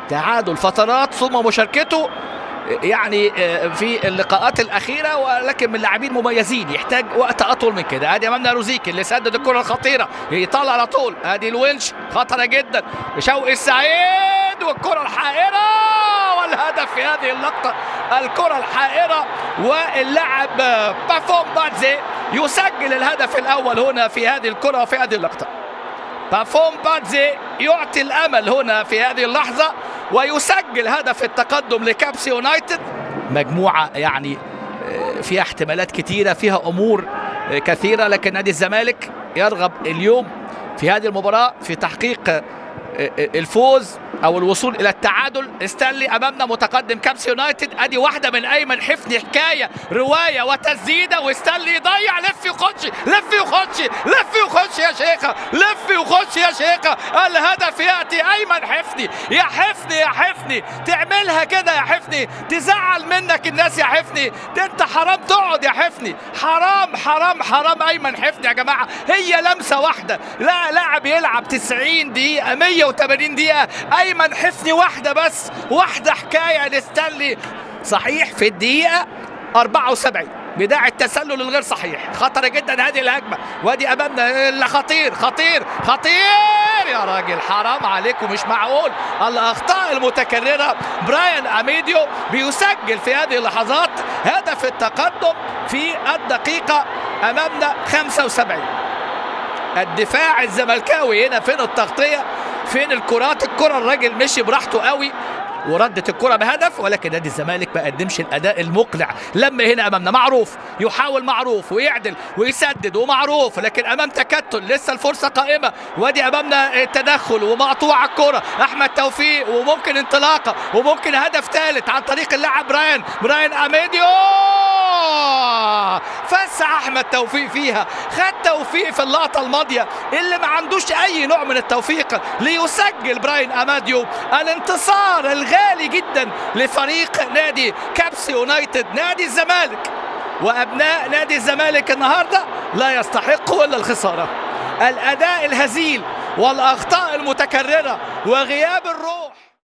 تعادل فترات ثم مشاركته يعني في اللقاءات الاخيره ولكن من لاعبين مميزين يحتاج وقت اطول من كده ادي امامنا روزيك اللي سدد الكره الخطيره يطلع على طول ادي الونش خطره جدا شوقي السعيد والكره الحائره والهدف في هذه اللقطه الكره الحائره واللاعب بافون باتزي يسجل الهدف الاول هنا في هذه الكره وفي هذه اللقطه بافون باتزي يعطي الامل هنا في هذه اللحظه ويسجل هدف التقدم لكابسي يونايتد مجموعه يعني فيها احتمالات كثيره فيها امور كثيره لكن نادي الزمالك يرغب اليوم في هذه المباراه في تحقيق الفوز او الوصول الى التعادل استنلي امامنا متقدم كابس يونايتد ادي واحده من ايمن حفني حكايه روايه وتسديده واستنلي يضيع لف يخش لف يخش لف يخش يا شيخه لف يخش يا شيخه الهدف ياتي ايمن حفني يا حفني يا حفني تعملها كده يا حفني تزعل منك الناس يا حفني ده انت حرام تقعد يا حفني حرام حرام حرام ايمن حفني يا جماعه هي لمسه واحده لا لاعب يلعب 90 دقيقه 180 دقيقه ايمن حفني واحده بس واحده حكايه لستانلي صحيح في الدقيقه 74 بداع التسلل الغير صحيح خطرة جدا هذه الهجمة وادي امامنا خطير خطير خطير يا راجل حرام عليكم مش معقول الاخطاء المتكررة براين اميديو بيسجل في هذه اللحظات هدف التقدم في الدقيقة امامنا 75 الدفاع الزملكاوي هنا فين التغطية فين الكرات الكرة الراجل مشي براحته قوي وردت الكرة بهدف ولكن نادي الزمالك ما قدمش الاداء المقنع لما هنا امامنا معروف يحاول معروف ويعدل ويسدد ومعروف لكن امام تكتل لسه الفرصة قائمة وادي امامنا التدخل ومقطوع الكرة احمد توفيق وممكن انطلاقة وممكن هدف ثالث عن طريق اللاعب براين براين اميديو فسع احمد توفيق فيها خد توفيق في اللقطه الماضيه اللي ما عندوش اي نوع من التوفيق ليسجل براين اماديو الانتصار الغالي جدا لفريق نادي كابس يونايتد نادي الزمالك وابناء نادي الزمالك النهارده لا يستحقوا الا الخساره الاداء الهزيل والاخطاء المتكرره وغياب الروح